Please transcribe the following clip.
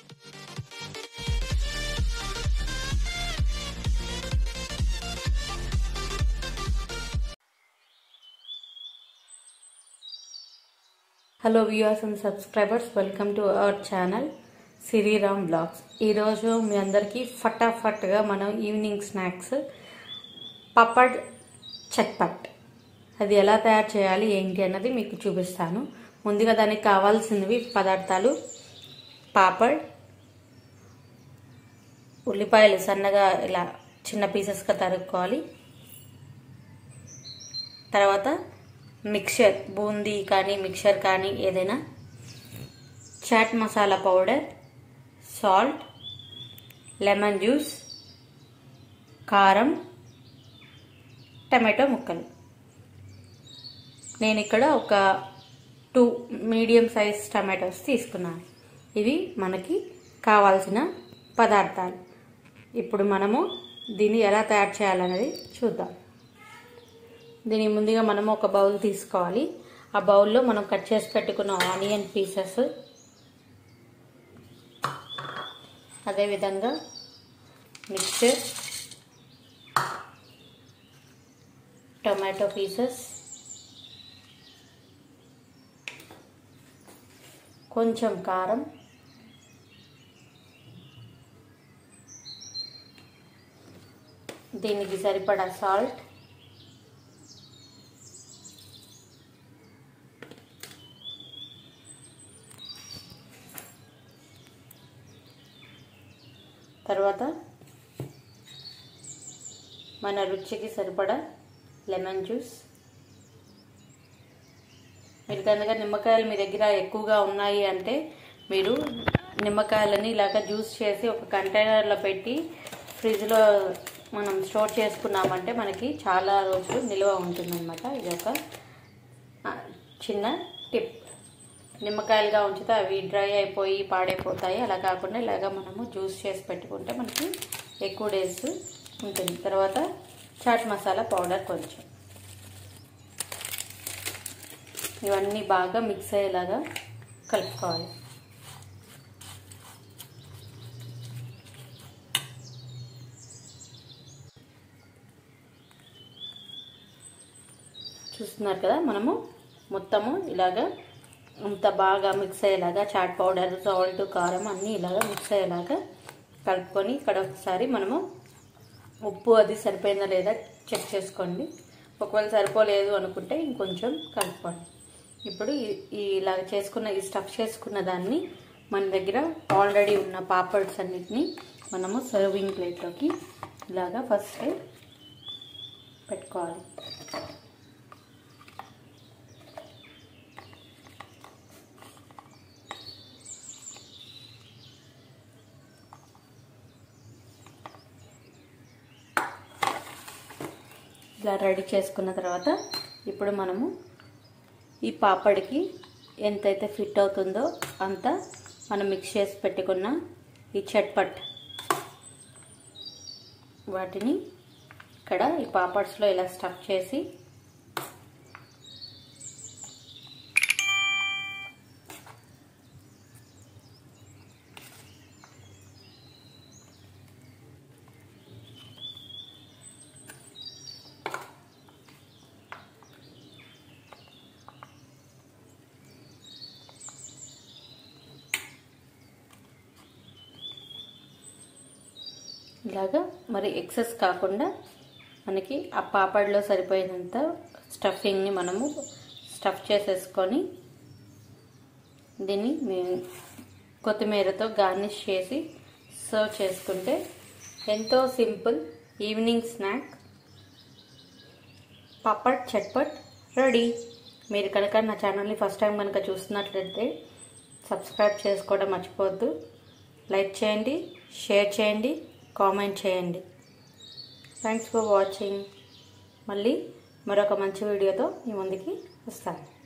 hello viewers and subscribers welcome to our channel Siriram blogs ఈరోజు మీ అందరికీ ఫటాఫట్గా మనం ఈవినింగ్ స్నాక్స్ పప్పడ్ చట్పట్ అది ఎలా తయారు చేయాలి ఏంటి అన్నది మీకు చూపిస్తాను ముందుగా దానికి కావాల్సినవి పదార్థాలు పాపడ్ ఉల్లిపాయలు సన్నగా ఇలా చిన్న పీసెస్గా తరుక్కోవాలి తర్వాత మిక్చర్ బూందీ కానీ మిక్చర్ కానీ ఏదైనా chaat masala powder salt lemon juice కారం టమాటో ముక్కలు నేను ఇక్కడ ఒక టూ మీడియం సైజ్ టమాటోస్ తీసుకున్నాను ఇవి మనకి కావాల్సిన పదార్థాలు ఇప్పుడు మనము దీన్ని ఎలా తయారు చేయాలనేది చూద్దాం దీని ముందుగా మనము ఒక బౌల్ తీసుకోవాలి ఆ బౌల్లో మనం కట్ చేసి పెట్టుకున్న ఆనియన్ పీసెస్ అదేవిధంగా మిక్చర్ టొమాటో పీసెస్ కొంచెం కారం దీనికి సరిపడా సాల్ట్ తర్వాత మన రుచికి సరిపడా లెమన్ జ్యూస్ మీరు కనుక నిమ్మకాయలు మీ దగ్గర ఎక్కువగా ఉన్నాయి అంటే మీరు నిమ్మకాయలని ఇలాగ జ్యూస్ చేసి ఒక కంటైనర్లో పెట్టి ఫ్రిడ్జ్లో మనం స్టోర్ చేసుకున్నామంటే మనకి చాలా రోజులు నిల్వ ఉంటుందన్నమాట ఇది ఒక చిన్న టిప్ నిమ్మకాయలుగా ఉంచితే అవి డ్రై అయిపోయి పాడైపోతాయి అలా కాకుండా ఇలాగ మనము జ్యూస్ చేసి పెట్టుకుంటే మనకి ఎక్కువ డేస్ ఉంటుంది తర్వాత చాట్ మసాలా పౌడర్ కొంచెం ఇవన్నీ బాగా మిక్స్ అయ్యేలాగా కలుపుకోవాలి చూస్తున్నారు కదా మనము మొత్తము ఇలాగా అంత బాగా మిక్స్ అయ్యేలాగా చాట్ పౌడర్ సాల్ట్ కారం అన్నీ ఇలాగా మిక్స్ అయ్యేలాగా కలుపుకొని ఇక్కడ ఒకసారి మనము ఉప్పు అది సరిపోయిందా లేదా చెక్ చేసుకోండి ఒకవేళ సరిపోలేదు అనుకుంటే ఇంకొంచెం కలుపుకోండి ఇప్పుడు ఈ ఇలాగ చేసుకున్న ఈ స్టఫ్ చేసుకున్న దాన్ని మన దగ్గర ఆల్రెడీ ఉన్న పాపడ్స్ అన్నిటిని మనము సర్వింగ్ ప్లేట్లోకి ఇలాగా ఫస్ట్ పెట్టుకోవాలి ఇలా రెడీ చేసుకున్న తర్వాత ఇప్పుడు మనము ఈ పాపడికి ఎంతైతే ఫిట్ అవుతుందో అంత మనం మిక్స్ చేసి పెట్టుకున్న ఈ చట్పట్ వాటిని ఇక్కడ ఈ పాపడ్స్లో ఇలా స్టఫ్ చేసి ఇలాగా మరి ఎక్సెస్ కాకుండా మనకి ఆ పాపడ్లో సరిపోయినంత స్టఫింగ్ని మనము స్టఫ్ చేసేసుకొని దీన్ని కొత్తిమీరతో గార్నిష్ చేసి సర్వ్ చేసుకుంటే ఎంతో simple evening snack papad chatpat ready మీరు కనుక నా ఛానల్ని ఫస్ట్ టైం కనుక చూస్తున్నట్లయితే సబ్స్క్రైబ్ చేసుకోవడం మర్చిపోవద్దు లైక్ చేయండి షేర్ చేయండి కామెంట్ చేయండి థ్యాంక్స్ ఫర్ వాచింగ్ మళ్ళీ మరొక మంచి వీడియోతో మీ ముందుకి వస్తాను